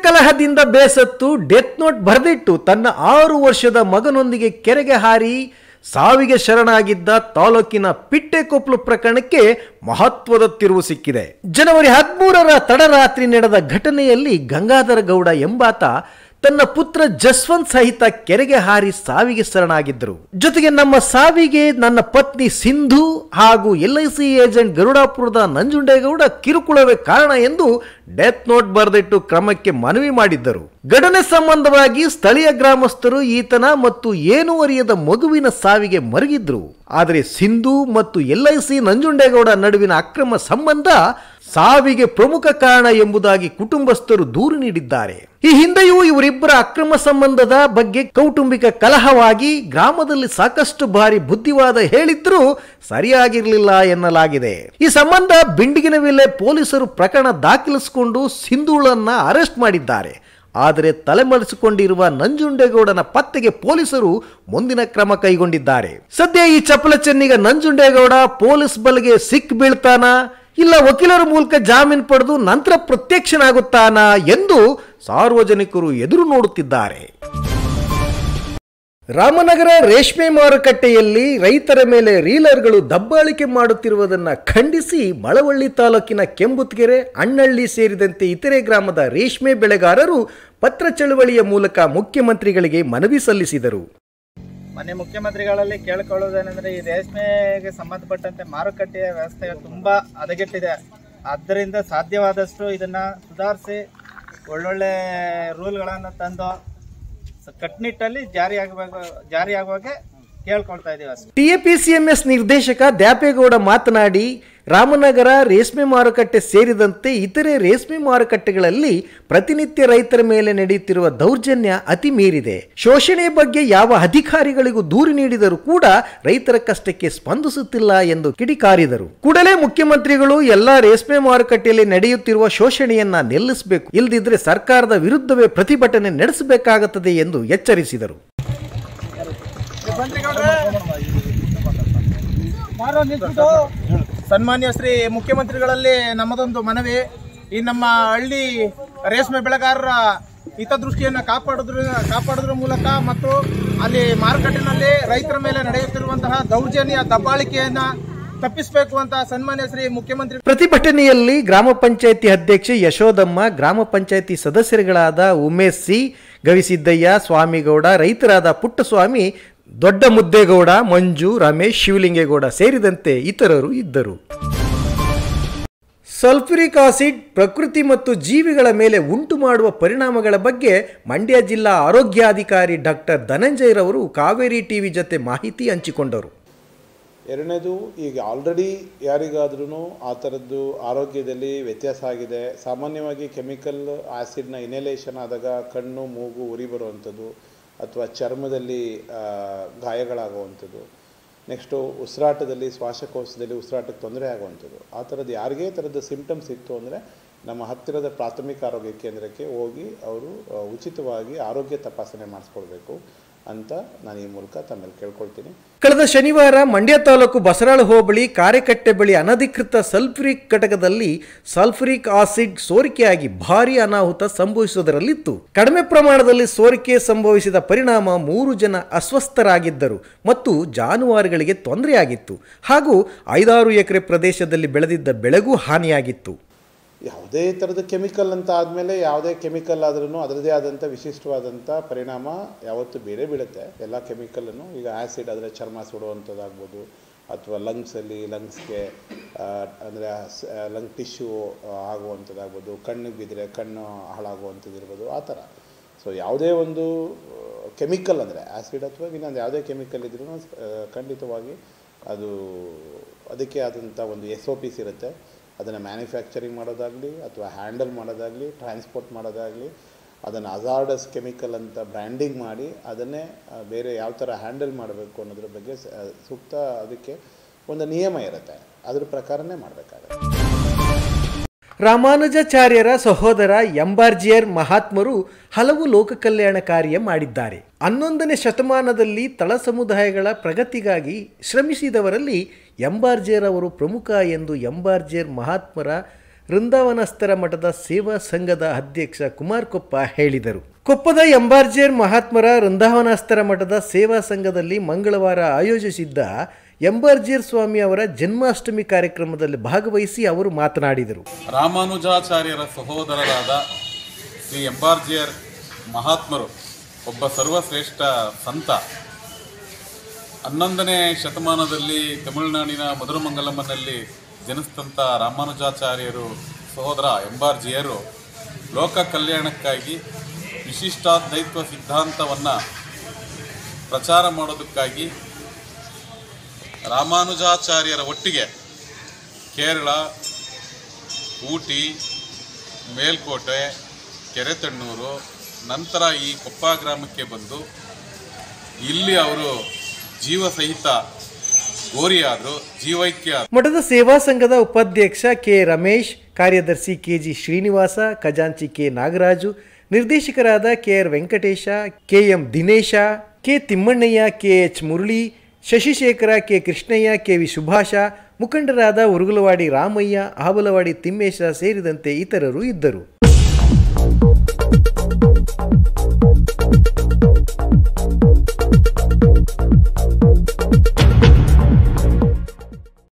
ಕಲಹದಿಂದ ಬೇಸತ್ತು death note ಬರೆದಿಟ್ಟು ತನ್ನ ಆರು ವರ್ಷದ ಮಗನೊಂದಿಗೆ ಕೆರೆಗೆ ಹಾರಿ ಸಾವಿಗೆ ಶರಣಾಗಿದ್ದ ತಾಲೂಕಿನ ಪಿಟ್ಟೆಕೊಪ್ಲು ಪ್ರಕರಣಕ್ಕೆ ಮಹತ್ವದ ತಿರುವು ಸಿಕ್ಕಿದೆ ಜನವರಿ ಹದಿಮೂರರ ತಡರಾತ್ರಿ ನಡೆದ ಘಟನೆಯಲ್ಲಿ ಗಂಗಾಧರ ಗೌಡ ಎಂಬಾತ ತನ್ನ ಪುತ್ರ ಜಸ್ವಂತ್ ಸಹಿತ ಕೆರೆಗೆ ಹಾರಿ ಸಾವಿಗೆ ಶರಣಾಗಿದ್ದರು ಜೊತೆಗೆ ನಮ್ಮ ಸಾವಿಗೆ ನನ್ನ ಪತ್ನಿ ಸಿಂಧು ಹಾಗೂ ಎಲ್ ಐ ಸಿ ಏಜೆಂಟ್ ಗರುಡಾಪುರದ ನಂಜುಂಡೇಗೌಡ ಕಿರುಕುಳವೇ ಕಾರಣ ಎಂದು ಡೆತ್ ನೋಟ್ ಬರೆದಿಟ್ಟು ಕ್ರಮಕ್ಕೆ ಮನವಿ ಮಾಡಿದ್ದರು ಘಟನೆ ಸಂಬಂಧವಾಗಿ ಸ್ಥಳೀಯ ಗ್ರಾಮಸ್ಥರು ಈತನ ಮತ್ತು ಏನೂ ಅರಿಯದ ಮಗುವಿನ ಸಾವಿಗೆ ಮರುಗಿದ್ರು ಆದರೆ ಸಿಂಧು ಮತ್ತು ಎಲ್ ಐ ಸಿ ನಂಜುಂಡೇಗೌಡ ನಡುವಿನ ಅಕ್ರಮ ಸಂಬಂಧ ಸಾವಿಗೆ ಪ್ರಮುಖ ಕಾರಣ ಎಂಬುದಾಗಿ ಕುಟುಂಬಸ್ಥರು ದೂರು ನೀಡಿದ್ದಾರೆ ಈ ಹಿಂದೆಯೂ ಇವರಿಬ್ಬರ ಅಕ್ರಮ ಸಂಬಂಧದ ಬಗ್ಗೆ ಕೌಟುಂಬಿಕ ಕಲಹವಾಗಿ ಗ್ರಾಮದಲ್ಲಿ ಸಾಕಷ್ಟು ಬಾರಿ ಬುದ್ಧಿವಾದ ಹೇಳಿದ್ರೂ ಸರಿಯಾಗಿರಲಿಲ್ಲ ಎನ್ನಲಾಗಿದೆ ಈ ಸಂಬಂಧ ಬಿಂಡಿಗಿನವಿಲೆ ಪೊಲೀಸರು ಪ್ರಕರಣ ದಾಖಲಿಸಿಕೊಂಡು ಸಿಂಧುಳನ್ನ ಅರೆಸ್ಟ್ ಮಾಡಿದ್ದಾರೆ ಆದರೆ ತಲೆಮರೆಸಿಕೊಂಡಿರುವ ನಂಜುಂಡೇಗೌಡನ ಪತ್ತೆಗೆ ಪೊಲೀಸರು ಮುಂದಿನ ಕ್ರಮ ಕೈಗೊಂಡಿದ್ದಾರೆ ಸದ್ಯ ಈ ಚಪಲ ಚೆನ್ನಿಗ ನಂಜುಂಡೇಗೌಡ ಪೊಲೀಸ್ ಬಲೆಗೆ ಸಿಕ್ ಬೀಳ್ತಾನ ಇಲ್ಲ ವಕೀಲರ ಮೂಲಕ ಜಾಮೀನು ಪಡೆದು ನಂತರ ಪ್ರತ್ಯಕ್ಷನಾಗುತ್ತಾನ ಎಂದು ಸಾರ್ವಜನಿಕರು ಎದುರು ನೋಡುತ್ತಿದ್ದಾರೆ ರಾಮನಗರ ರೇಷ್ಮೆ ಮಾರುಕಟ್ಟೆಯಲ್ಲಿ ರೈತರ ಮೇಲೆ ರೀಲರ್ಗಳು ದಬ್ಬಾಳಿಕೆ ಮಾಡುತ್ತಿರುವುದನ್ನು ಖಂಡಿಸಿ ಮಳವಳ್ಳಿ ತಾಲೂಕಿನ ಕೆಂಬುತ್ಗೆರೆ ಅಣ್ಣಳ್ಳಿ ಸೇರಿದಂತೆ ಇತರೆ ಗ್ರಾಮದ ರೇಷ್ಮೆ ಬೆಳೆಗಾರರು ಪತ್ರ ಚಳವಳಿಯ ಮೂಲಕ ಮುಖ್ಯಮಂತ್ರಿಗಳಿಗೆ ಮನವಿ ಸಲ್ಲಿಸಿದರು ಮನೆ ಮುಖ್ಯಮಂತ್ರಿಗಳಲ್ಲಿ ಕೇಳ್ಕೊಳ್ಳೋದೇನೆಂದ್ರೆ ಈ ರೇಷ್ಮೆಗೆ ಸಂಬಂಧಪಟ್ಟಂತೆ ಮಾರುಕಟ್ಟೆಯ ವ್ಯವಸ್ಥೆ ತುಂಬಾ ಹದಗೆಟ್ಟಿದೆ ಆದ್ದರಿಂದ ಸಾಧ್ಯವಾದಷ್ಟು ಇದನ್ನ ಸುಧಾರಿಸಿ ಒಳ್ಳೊಳ್ಳೆ ರೂಲ್ಗಳನ್ನು ತಂದು ಸ- ಕಟ್ಟುನಿಟ್ಟಲ್ಲಿ ಜಾರಿ ಆಗಬೇಕು ಜಾರಿ ಆಗುವಾಗೆ ಕೇಳ್ಕೊಳ್ತಾ ಇದೀವಿ ಅಷ್ಟೇ ಟಿಎಪಿಸಿಎಂಎಸ್ ನಿರ್ದೇಶಕ ದ್ಯಾಪೇಗೌಡ ಮಾತನಾಡಿ ರಾಮನಗರ ರೇಷ್ಮೆ ಮಾರುಕಟ್ಟೆ ಸೇರಿದಂತೆ ಇತರೆ ರೇಷ್ಮೆ ಮಾರುಕಟ್ಟೆಗಳಲ್ಲಿ ಪ್ರತಿನಿತ್ಯ ರೈತರ ಮೇಲೆ ನಡೆಯುತ್ತಿರುವ ದೌರ್ಜನ್ಯ ಅತಿ ಮೀರಿದೆ ಶೋಷಣೆ ಬಗ್ಗೆ ಯಾವ ಅಧಿಕಾರಿಗಳಿಗೂ ದೂರು ನೀಡಿದರೂ ಕೂಡ ರೈತರ ಕಷ್ಟಕ್ಕೆ ಸ್ಪಂದಿಸುತ್ತಿಲ್ಲ ಎಂದು ಕಿಡಿಕಾರಿದರು ಕೂಡಲೇ ಮುಖ್ಯಮಂತ್ರಿಗಳು ಎಲ್ಲಾ ರೇಷ್ಮೆ ಮಾರುಕಟ್ಟೆಯಲ್ಲಿ ನಡೆಯುತ್ತಿರುವ ಶೋಷಣೆಯನ್ನ ನಿಲ್ಲಿಸಬೇಕು ಇಲ್ಲದಿದ್ರೆ ಸರ್ಕಾರದ ವಿರುದ್ಧವೇ ಪ್ರತಿಭಟನೆ ನಡೆಸಬೇಕಾಗುತ್ತದೆ ಎಂದು ಎಚ್ಚರಿಸಿದರು ಸನ್ಮಾನ್ಯ ಶ್ರೀ ಮುಖ್ಯಮಂತ್ರಿಗಳಲ್ಲಿ ನಮ್ಮದೊಂದು ಮನವಿ ಈ ನಮ್ಮ ಹಳ್ಳಿ ರೇಷ್ಮೆ ಬೆಳೆಗಾರರ ಹಿತದೃಷ್ಟಿಯನ್ನು ಕಾಪಾಡೋದ್ರ ಕಾಪಾಡೋದ್ರ ಮೂಲಕ ಮತ್ತು ಅಲ್ಲಿ ಮಾರುಕಟ್ಟೆನಲ್ಲಿ ರೈತರ ಮೇಲೆ ನಡೆಯುತ್ತಿರುವಂತಹ ದೌರ್ಜನ್ಯ ದಬ್ಬಾಳಿಕೆಯನ್ನ ತಪ್ಪಿಸಬೇಕು ಅಂತ ಸನ್ಮಾನ್ಯ ಶ್ರೀ ಮುಖ್ಯಮಂತ್ರಿ ಪ್ರತಿಭಟನೆಯಲ್ಲಿ ಗ್ರಾಮ ಪಂಚಾಯಿತಿ ಅಧ್ಯಕ್ಷೆ ಯಶೋದಮ್ಮ ಗ್ರಾಮ ಪಂಚಾಯಿತಿ ಸದಸ್ಯರುಗಳಾದ ಉಮೇಶ್ ಸಿ ಗವಿಸಿದ್ದಯ್ಯ ಸ್ವಾಮಿಗೌಡ ರೈತರಾದ ಪುಟ್ಟಸ್ವಾಮಿ ದೊಡ್ಡ ಮುದ್ದೇಗೌಡ ಮಂಜು ರಮೇಶ್ ಶಿವಲಿಂಗೇಗೌಡ ಸೇರಿದಂತೆ ಇತರರು ಇದ್ದರು ಸಲ್ಫ್ಯೂರಿಕ್ ಆಸಿಡ್ ಪ್ರಕೃತಿ ಮತ್ತು ಜೀವಿಗಳ ಮೇಲೆ ಉಂಟು ಮಾಡುವ ಪರಿಣಾಮಗಳ ಬಗ್ಗೆ ಮಂಡ್ಯ ಜಿಲ್ಲಾ ಆರೋಗ್ಯಾಧಿಕಾರಿ ಡಾಕ್ಟರ್ ಧನಂಜಯರವರು ಕಾವೇರಿ ಟಿವಿ ಜೊತೆ ಮಾಹಿತಿ ಹಂಚಿಕೊಂಡರು ಎರಡನೇದು ಈಗ ಆಲ್ರೆಡಿ ಯಾರಿಗಾದ್ರೂ ಆ ಥರದ್ದು ಆರೋಗ್ಯದಲ್ಲಿ ವ್ಯತ್ಯಾಸ ಆಗಿದೆ ಸಾಮಾನ್ಯವಾಗಿ ಕೆಮಿಕಲ್ ಆ್ಯಸಿಡ್ನ ಇನೇಲೇಷನ್ ಆದಾಗ ಕಣ್ಣು ಮೂಗು ಉರಿ ಬರುವಂಥದ್ದು ಅಥವಾ ಚರ್ಮದಲ್ಲಿ ಆ, ಗಾಯಗಳಾಗುವಂಥದ್ದು ನೆಕ್ಸ್ಟು ಉಸಿರಾಟದಲ್ಲಿ ಶ್ವಾಸಕೋಶದಲ್ಲಿ ಉಸಿರಾಟಕ್ಕೆ ತೊಂದರೆ ಆಗುವಂಥದ್ದು ಆ ಥರದ್ದು ಯಾರಿಗೇ ಥರದ ಸಿಂಪ್ಟಮ್ಸ್ ಇತ್ತು ಅಂದರೆ ನಮ್ಮ ಹತ್ತಿರದ ಪ್ರಾಥಮಿಕ ಆರೋಗ್ಯ ಕೇಂದ್ರಕ್ಕೆ ಹೋಗಿ ಅವರು ಆ, ಉಚಿತವಾಗಿ ಆರೋಗ್ಯ ತಪಾಸಣೆ ಮಾಡಿಸ್ಕೊಳ್ಬೇಕು ಅಂತ ನಾನು ಈ ಮೂಲಕ ತಮ್ಮಲ್ಲಿ ಕೇಳ್ಕೊಳ್ತೀನಿ ಕಳೆದ ಶನಿವಾರ ಮಂಡ್ಯ ತಾಲೂಕು ಬಸರಾಳ ಹೋಬಳಿ ಕಾರೆಕಟ್ಟೆ ಬಳಿ ಅನಧಿಕೃತ ಸಲ್ಫ್ಯೂರಿಕ್ ಘಟಕದಲ್ಲಿ ಸಲ್ಫ್ಯೂರಿಕ್ ಆಸಿಡ್ ಸೋರಿಕೆಯಾಗಿ ಭಾರೀ ಅನಾಹುತ ಸಂಭವಿಸುವುದರಲ್ಲಿತ್ತು ಕಡಿಮೆ ಪ್ರಮಾಣದಲ್ಲಿ ಸೋರಿಕೆ ಸಂಭವಿಸಿದ ಪರಿಣಾಮ ಮೂರು ಜನ ಅಸ್ವಸ್ಥರಾಗಿದ್ದರು ಮತ್ತು ಜಾನುವಾರುಗಳಿಗೆ ತೊಂದರೆಯಾಗಿತ್ತು ಹಾಗೂ ಐದಾರು ಎಕರೆ ಪ್ರದೇಶದಲ್ಲಿ ಬೆಳೆದಿದ್ದ ಬೆಳೆಗೂ ಹಾನಿಯಾಗಿತ್ತು ಯಾವುದೇ ಥರದ ಕೆಮಿಕಲ್ ಅಂತ ಆದಮೇಲೆ ಯಾವುದೇ ಕೆಮಿಕಲ್ ಆದ್ರೂ ಅದರದೇ ಆದಂಥ ವಿಶಿಷ್ಟವಾದಂಥ ಪರಿಣಾಮ ಯಾವತ್ತೂ ಬೇರೆ ಬೀಳುತ್ತೆ ಎಲ್ಲ ಕೆಮಿಕಲನ್ನು ಈಗ ಆ್ಯಸಿಡ್ ಆದರೆ ಚರ್ಮ ಸುಡುವಂಥದ್ದಾಗ್ಬೋದು ಅಥವಾ ಲಂಗ್ಸಲ್ಲಿ ಲಂಗ್ಸ್ಗೆ ಅಂದರೆ ಲಂಗ್ ಟಿಶ್ಯೂ ಆಗುವಂಥದ್ದಾಗ್ಬೋದು ಕಣ್ಣಿಗೆ ಬಿದ್ದರೆ ಕಣ್ಣು ಹಾಳಾಗುವಂಥದ್ದು ಇರ್ಬೋದು ಆ ಥರ ಸೊ ಯಾವುದೇ ಒಂದು ಕೆಮಿಕಲ್ ಅಂದರೆ ಆ್ಯಸಿಡ್ ಅಥವಾ ಇನ್ನೊಂದು ಯಾವುದೇ ಕೆಮಿಕಲ್ ಇದ್ರೂ ಖಂಡಿತವಾಗಿ ಅದು ಅದಕ್ಕೆ ಆದಂಥ ಒಂದು ಎಸ್ ಒ ಪಿಸ್ ಇರುತ್ತೆ ಅದನ್ನು ಮ್ಯಾನುಫ್ಯಾಕ್ಚರಿಂಗ್ ಮಾಡೋದಾಗಲಿ ಅಥವಾ ಹ್ಯಾಂಡಲ್ ಮಾಡೋದಾಗಲಿ ಟ್ರಾನ್ಸ್ಪೋರ್ಟ್ ಮಾಡೋದಾಗಲಿ ಅದನ್ನು ಅಜಾರ್ಡಸ್ ಕೆಮಿಕಲ್ ಅಂತ ಬ್ರ್ಯಾಂಡಿಂಗ್ ಮಾಡಿ ಅದನ್ನೇ ಆ, ಬೇರೆ ಯಾವ ಥರ ಹ್ಯಾಂಡಲ್ ಮಾಡಬೇಕು ಅನ್ನೋದ್ರ ಬಗ್ಗೆ ಸ- ಸೂಕ್ತ ಅದಕ್ಕೆ ಒಂದು ನಿಯಮ ಇರುತ್ತೆ ಅದ್ರ ಪ್ರಕಾರನೇ ಮಾಡಬೇಕಾಗುತ್ತೆ ರಾಮಾನುಜಾಚಾರ್ಯರ ಸಹೋದರ ಎಂಬಾರ್ಜಿಯರ್ ಮಹಾತ್ಮರು ಹಲವು ಲೋಕ ಕಲ್ಯಾಣ ಕಾರ್ಯ ಮಾಡಿದ್ದಾರೆ ಹನ್ನೊಂದನೇ ಶತಮಾನದಲ್ಲಿ ತಳ ಸಮುದಾಯಗಳ ಪ್ರಗತಿಗಾಗಿ ಶ್ರಮಿಸಿದವರಲ್ಲಿ ಎಂಬಾರ್ಜಿಯರ್ ಅವರು ಪ್ರಮುಖ ಎಂದು ಎಂಬಾರ್ಜಿಯರ್ ಮಹಾತ್ಮರ ವೃಂದಾವನಸ್ಥರ ಮಠದ ಸೇವಾ ಸಂಘದ ಅಧ್ಯಕ್ಷ ಕುಮಾರ್ ಕೊಪ್ಪ ಹೇಳಿದರು ಕೊಪ್ಪದ ಎಂಬಾರ್ಜೇರ್ ಮಹಾತ್ಮರ ವೃಂದಾವನಾಸ್ತರ ಮಠದ ಸೇವಾ ಸಂಘದಲ್ಲಿ ಮಂಗಳವಾರ ಆಯೋಜಿಸಿದ್ದ ಎಂಬಾರ್ಜೇರ್ ಸ್ವಾಮಿ ಅವರ ಜನ್ಮಾಷ್ಟಮಿ ಕಾರ್ಯಕ್ರಮದಲ್ಲಿ ಭಾಗವಹಿಸಿ ಅವರು ಮಾತನಾಡಿದರು ರಾಮಾನುಜಾಚಾರ್ಯರ ಸಹೋದರರಾದ ಶ್ರೀ ಎಂಬಾರ್ಜಿಯರ್ ಮಹಾತ್ಮರು ಒಬ್ಬ ಸರ್ವಶ್ರೇಷ್ಠ ಸಂತ ಹನ್ನೊಂದನೇ ಶತಮಾನದಲ್ಲಿ ತಮಿಳುನಾಡಿನ ಮಧುರಮಂಗಲಂನಲ್ಲಿ ಜನಿಸಿದಂಥ ರಾಮಾನುಜಾಚಾರ್ಯರು ಸಹೋದರ ಎಂಬಾರ್ಜಿಯರು ಲೋಕ ಕಲ್ಯಾಣಕ್ಕಾಗಿ ವಿಶಿಷ್ಟಾದ್ವೈತ್ವ ಸಿದ್ಧಾಂತವನ್ನು ಪ್ರಚಾರ ಮಾಡೋದಕ್ಕಾಗಿ ರಾಮಾನುಜಾಚಾರ್ಯರ ಒಟ್ಟಿಗೆ ಕೇರಳ ಊಟಿ ಮೇಲ್ಕೋಟೆ ಕೆರೆತಣ್ಣೂರು ನಂತರ ಈ ಕೊಪ್ಪ ಗ್ರಾಮಕ್ಕೆ ಬಂದು ಇಲ್ಲಿ ಅವರು ಜೀವ ಸಹಿತ ಗೋರಿಯಾದರು ಜೀವೈಕ್ಯ ಮಠದ ಸೇವಾ ಸಂಘದ ಉಪಾಧ್ಯಕ್ಷ ಕೆ ರಮೇಶ್ ಕಾರ್ಯದರ್ಶಿ ಕೆಜಿ ಶ್ರೀನಿವಾಸ ಖಜಾಂಚಿ ಕೆ ನಾಗರಾಜು ನಿರ್ದೇಶಕರಾದ KR Venkatesha KM Dinesha K Thimmannaiah KH Murali Shashishekara K Krishnaiah KV Subhasha ಮುಖಂಡರಾದ ಉರುಗುಲವಾಡಿ ರಾಮಯ್ಯ ಆಬಲವಾಡಿ ತಿಮ್ಮೇಶ ಸೇರಿದಂತೆ ಇತರರು ಇದ್ದರು